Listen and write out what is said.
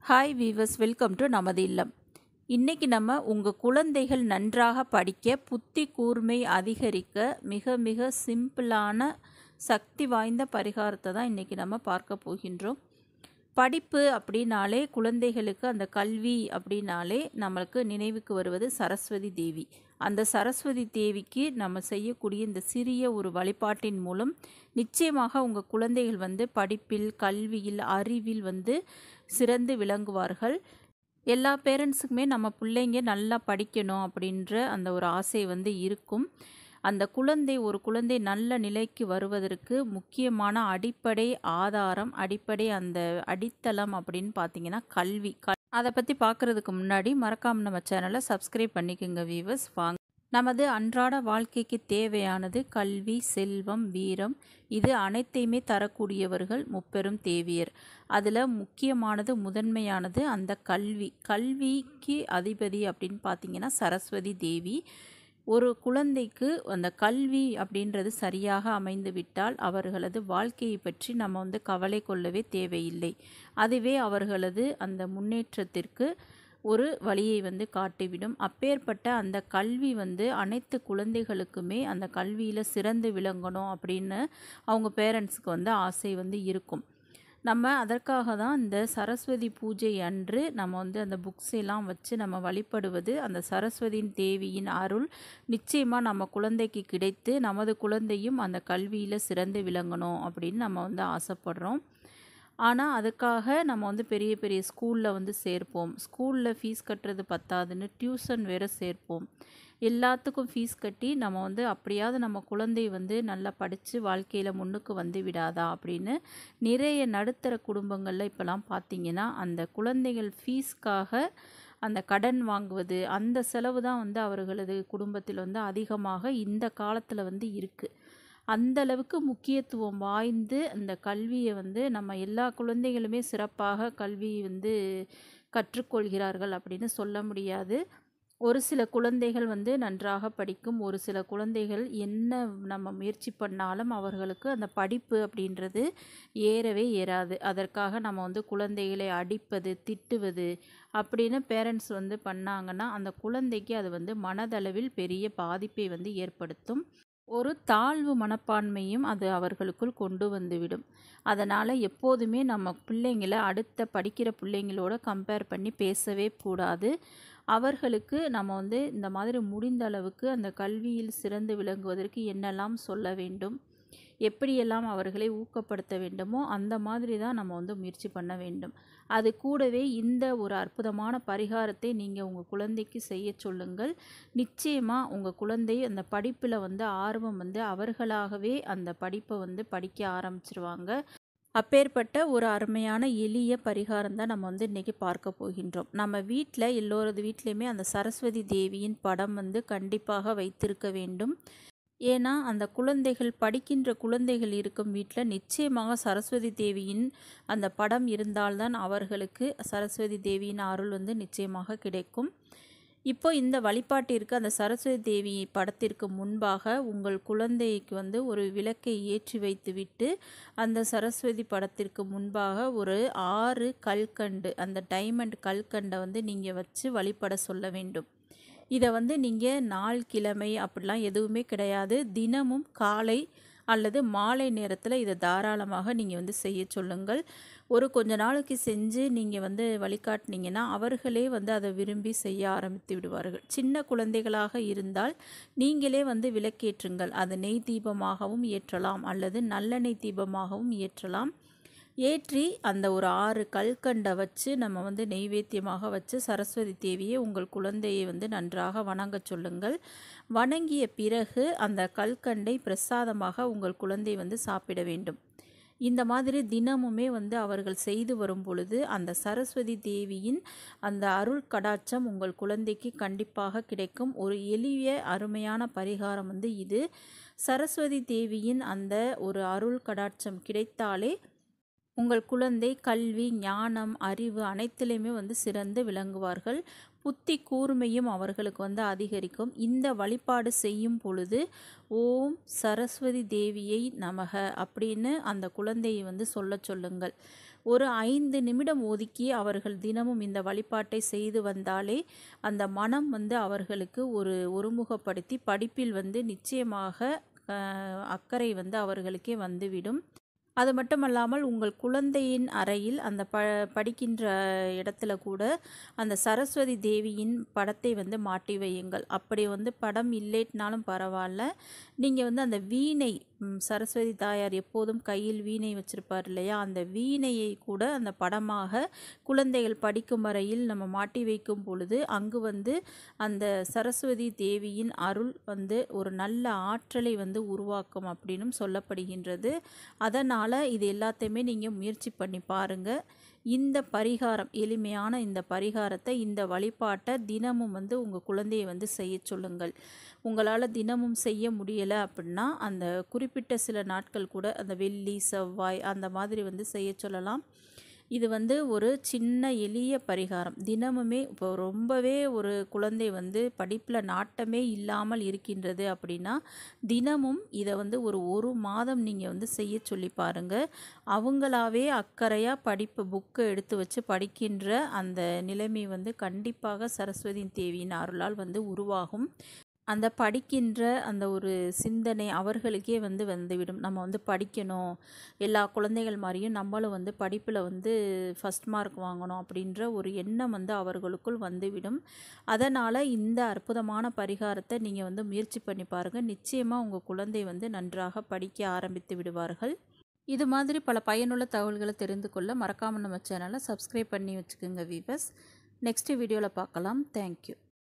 hi viewers welcome to நமது இல்லம் இன்னைக்கு நம்ம உங்கள் குழந்தைகள் நன்றாக படிக்க புத்தி கூர்மை அதிகரிக்க மிக மிக சிம்பிளான சக்தி வாய்ந்த பரிகாரத்தை தான் இன்றைக்கி நம்ம பார்க்க போகின்றோம் படிப்பு அப்படின்னாலே குழந்தைகளுக்கு அந்த கல்வி அப்படின்னாலே நம்மளுக்கு நினைவுக்கு வருவது சரஸ்வதி தேவி அந்த சரஸ்வதி தேவிக்கு நம்ம செய்யக்கூடிய இந்த சிறிய ஒரு வழிபாட்டின் மூலம் நிச்சயமாக உங்கள் குழந்தைகள் வந்து படிப்பில் கல்வியில் அறிவில் வந்து சிறந்து விளங்குவார்கள் எல்லா பேரண்ட்ஸுக்குமே நம்ம பிள்ளைங்க நல்லா படிக்கணும் அப்படின்ற அந்த ஒரு ஆசை வந்து இருக்கும் அந்த குழந்தை ஒரு குழந்தை நல்ல நிலைக்கு வருவதற்கு முக்கியமான அடிப்படை ஆதாரம் அடிப்படை அந்த அடித்தளம் அப்படின்னு பார்த்தீங்கன்னா கல்வி க அதை பற்றி பார்க்குறதுக்கு முன்னாடி மறக்காமல் நம்ம சேனலை சப்ஸ்கிரைப் பண்ணிக்கோங்க வீவர்ஸ் வாங்க நமது அன்றாட வாழ்க்கைக்கு தேவையானது கல்வி செல்வம் வீரம் இது அனைத்தையுமே தரக்கூடியவர்கள் முப்பெரும் தேவியர் அதில் முக்கியமானது முதன்மையானது அந்த கல்வி கல்விக்கு அதிபதி அப்படின்னு பார்த்தீங்கன்னா சரஸ்வதி தேவி ஒரு குழந்தைக்கு அந்த கல்வி அப்படின்றது சரியாக அமைந்து விட்டால் அவர்களது வாழ்க்கையை பற்றி நம்ம வந்து கவலை கொள்ளவே தேவையில்லை அதுவே அவர்களது அந்த முன்னேற்றத்திற்கு ஒரு வழியை வந்து காட்டிவிடும் அப்பேற்பட்ட அந்த கல்வி வந்து அனைத்து குழந்தைகளுக்குமே அந்த கல்வியில் சிறந்து விளங்கணும் அப்படின்னு அவங்க பேரண்ட்ஸுக்கு வந்து ஆசை வந்து இருக்கும் நம்ம அதற்காக தான் இந்த சரஸ்வதி பூஜை அன்று நம்ம வந்து அந்த புக்ஸ் எல்லாம் வச்சு நம்ம வழிபடுவது அந்த சரஸ்வதியின் தேவியின் அருள் நிச்சயமாக நம்ம குழந்தைக்கு கிடைத்து நமது குழந்தையும் அந்த கல்வியில் சிறந்து விளங்கணும் அப்படின்னு நம்ம வந்து ஆசைப்படுறோம் ஆனால் அதுக்காக நம்ம வந்து பெரிய பெரிய ஸ்கூலில் வந்து சேர்ப்போம் ஸ்கூலில் ஃபீஸ் கட்டுறது பத்தாதுன்னு டியூஷன் வேறு சேர்ப்போம் எல்லாத்துக்கும் ஃபீஸ் கட்டி நம்ம வந்து அப்படியாவது நம்ம குழந்தை வந்து நல்லா படித்து வாழ்க்கையில் முன்னுக்கு வந்து விடாதா அப்படின்னு நிறைய நடுத்தர குடும்பங்களில் இப்போலாம் பார்த்திங்கன்னா அந்த குழந்தைகள் ஃபீஸ்க்காக அந்த கடன் வாங்குவது அந்த செலவு தான் வந்து அவர்களது குடும்பத்தில் வந்து அதிகமாக இந்த காலத்தில் வந்து இருக்குது அந்த அளவுக்கு முக்கியத்துவம் வாய்ந்து அந்த கல்வியை வந்து நம்ம எல்லா குழந்தைகளுமே சிறப்பாக கல்வி வந்து கற்றுக்கொள்கிறார்கள் அப்படின்னு சொல்ல முடியாது ஒரு சில குழந்தைகள் வந்து நன்றாக படிக்கும் ஒரு சில குழந்தைகள் என்ன நம்ம முயற்சி பண்ணாலும் அவர்களுக்கு அந்த படிப்பு அப்படின்றது ஏறவே ஏறாது அதற்காக நம்ம வந்து குழந்தைகளை அடிப்பது திட்டுவது அப்படின்னு பேரண்ட்ஸ் வந்து பண்ணாங்கன்னா அந்த குழந்தைக்கு அது வந்து மனதளவில் பெரிய பாதிப்பை வந்து ஏற்படுத்தும் ஒரு தாழ்வு மனப்பான்மையும் அது அவர்களுக்குள் கொண்டு வந்துவிடும் அதனால் எப்போதுமே நம்ம பிள்ளைங்களை அடுத்த படிக்கிற பிள்ளைங்களோட கம்பேர் பண்ணி பேசவே கூடாது அவர்களுக்கு நம்ம வந்து இந்த மாதிரி முடிந்த அளவுக்கு அந்த கல்வியில் சிறந்து விளங்குவதற்கு என்னெல்லாம் சொல்ல வேண்டும் எப்படியெல்லாம் அவர்களை ஊக்கப்படுத்த வேண்டுமோ அந்த மாதிரி தான் நம்ம வந்து முயற்சி பண்ண வேண்டும் அது கூடவே இந்த ஒரு அற்புதமான பரிகாரத்தை நீங்கள் உங்கள் குழந்தைக்கு செய்ய சொல்லுங்கள் நிச்சயமாக உங்கள் குழந்தை அந்த படிப்பில் வந்து ஆர்வம் வந்து அவர்களாகவே அந்த படிப்பை வந்து படிக்க ஆரம்பிச்சிருவாங்க அப்பேற்பட்ட ஒரு அருமையான எளிய பரிகாரம் தான் நம்ம வந்து இன்றைக்கி பார்க்க போகின்றோம் நம்ம வீட்டில் எல்லோரது வீட்லேயுமே அந்த சரஸ்வதி தேவியின் படம் வந்து கண்டிப்பாக வைத்திருக்க வேண்டும் ஏன்னா அந்த குழந்தைகள் படிக்கின்ற குழந்தைகள் இருக்கும் வீட்டில் நிச்சயமாக சரஸ்வதி தேவியின் அந்த படம் இருந்தால்தான் அவர்களுக்கு சரஸ்வதி தேவியின் அருள் வந்து நிச்சயமாக கிடைக்கும் இப்போ இந்த வழிபாட்டிற்கு அந்த சரஸ்வதி தேவி படத்திற்கு முன்பாக உங்கள் குழந்தைக்கு வந்து ஒரு விளக்கை ஏற்றி வைத்துவிட்டு அந்த சரஸ்வதி படத்திற்கு முன்பாக ஒரு ஆறு கல்கண்டு அந்த டைமண்ட் கல்கண்டை வந்து நீங்கள் வச்சு வழிபட சொல்ல வேண்டும் இதை வந்து நீங்கள் நாள் கிழமை அப்படிலாம் எதுவுமே கிடையாது தினமும் காலை அல்லது மாலை நேரத்தில் இதை தாராளமாக நீங்கள் வந்து செய்ய சொல்லுங்கள் ஒரு கொஞ்ச நாளைக்கு செஞ்சு நீங்கள் வந்து வழிகாட்டினீங்கன்னா அவர்களே வந்து அதை விரும்பி செய்ய ஆரம்பித்து விடுவார்கள் சின்ன குழந்தைகளாக இருந்தால் நீங்களே வந்து விளக்கேற்றுங்கள் அது நெய் தீபமாகவும் ஏற்றலாம் அல்லது நல்லெண்ணெய் தீபமாகவும் ஏற்றலாம் ஏற்றி அந்த ஒரு ஆறு கல்கண்டை வச்சு நம்ம வந்து நெய்வேத்தியமாக வச்சு சரஸ்வதி தேவியை உங்கள் குழந்தையை வந்து நன்றாக வணங்க சொல்லுங்கள் வணங்கிய பிறகு அந்த கல்கண்டை பிரசாதமாக உங்கள் குழந்தை வந்து சாப்பிட வேண்டும் இந்த மாதிரி தினமுமே வந்து அவர்கள் செய்து வரும் பொழுது அந்த சரஸ்வதி தேவியின் அந்த அருள் கடாட்சம் உங்கள் குழந்தைக்கு கண்டிப்பாக கிடைக்கும் ஒரு எளிய அருமையான பரிகாரம் வந்து இது சரஸ்வதி தேவியின் அந்த ஒரு அருள் கடாட்சம் கிடைத்தாலே உங்கள் குழந்தை கல்வி ஞானம் அறிவு அனைத்திலையுமே வந்து சிறந்து விளங்குவார்கள் புத்தி கூர்மையும் அவர்களுக்கு வந்து அதிகரிக்கும் இந்த வழிபாடு செய்யும் பொழுது ஓம் சரஸ்வதி தேவியை நமக அப்படின்னு அந்த குழந்தையை வந்து சொல்ல சொல்லுங்கள் ஒரு ஐந்து நிமிடம் ஒதுக்கி அவர்கள் தினமும் இந்த வழிபாட்டை செய்து வந்தாலே அந்த மனம் வந்து அவர்களுக்கு ஒரு ஒருமுகப்படுத்தி படிப்பில் வந்து நிச்சயமாக அஹ், அக்கறை வந்து அவர்களுக்கே வந்துவிடும் அது மட்டுமல்லாமல் உங்கள் குழந்தையின் அறையில் அந்த ப படிக்கின்ற இடத்துல கூட அந்த சரஸ்வதி தேவியின் படத்தை வந்து மாட்டி வையுங்கள் அப்படி வந்து படம் இல்லைனாலும் பரவாயில்ல நீங்கள் வந்து அந்த வீணை ம், சரஸ்வதி தாயார் எப்போதும் கையில் வீணை வச்சிருப்பார் இல்லையா அந்த வீணையை கூட அந்த படமாக குழந்தைகள் படிக்கும் வரையில் நம்ம மாட்டி வைக்கும் பொழுது அங்கு வந்து அந்த சரஸ்வதி தேவியின் அருள் வந்து ஒரு நல்ல ஆற்றலை வந்து உருவாக்கும் அப்படின்னும் சொல்லப்படுகின்றது அதனால் இது எல்லாத்தையுமே நீங்கள் முயற்சி பண்ணி பாருங்கள் இந்த பரிகாரம் எளிமையான இந்த பரிகாரத்தை இந்த வழிபாட்டை தினமும் வந்து உங்கள் குழந்தையை வந்து செய்ய சொல்லுங்கள் உங்களால் தினமும் செய்ய முடியலை அப்படின்னா அந்த குறிப்பிட்ட சில நாட்கள் கூட அந்த வெள்ளி செவ்வாய் அந்த மாதிரி வந்து செய்ய சொல்லலாம் இது வந்து ஒரு சின்ன எளிய பரிகாரம் தினமுமே இப்போ ரொம்பவே ஒரு குழந்தை வந்து படிப்பில் நாட்டமே இல்லாமல் இருக்கின்றது அப்படின்னா தினமும் இதை வந்து ஒரு ஒரு மாதம் நீங்கள் வந்து செய்ய சொல்லி பாருங்கள் அவங்களாவே அக்கறையாக படிப்பு புக்கை எடுத்து வச்சு படிக்கின்ற அந்த நிலைமை வந்து கண்டிப்பாக சரஸ்வதி தேவியின் அருளால் வந்து உருவாகும் அந்த படிக்கின்ற அந்த ஒரு சிந்தனை அவர்களுக்கே வந்து வந்துவிடும் நம்ம வந்து படிக்கணும் எல்லா குழந்தைகள் மாதிரியும் நம்மளும் வந்து படிப்பில் வந்து ஃபஸ்ட் மார்க் வாங்கணும் அப்படின்ற ஒரு எண்ணம் வந்து அவர்களுக்குள் வந்துவிடும் அதனால் இந்த அற்புதமான பரிகாரத்தை நீங்கள் வந்து முயற்சி பண்ணி பாருங்கள் நிச்சயமாக உங்கள் குழந்தை வந்து நன்றாக படிக்க ஆரம்பித்து விடுவார்கள் இது மாதிரி பல பயனுள்ள தகவல்களை தெரிந்து கொள்ள மறக்காமல் நம்ம சேனலை சப்ஸ்கிரைப் பண்ணி வச்சுக்கோங்க வீவர்ஸ் நெக்ஸ்ட் வீடியோவில் பார்க்கலாம் தேங்க்யூ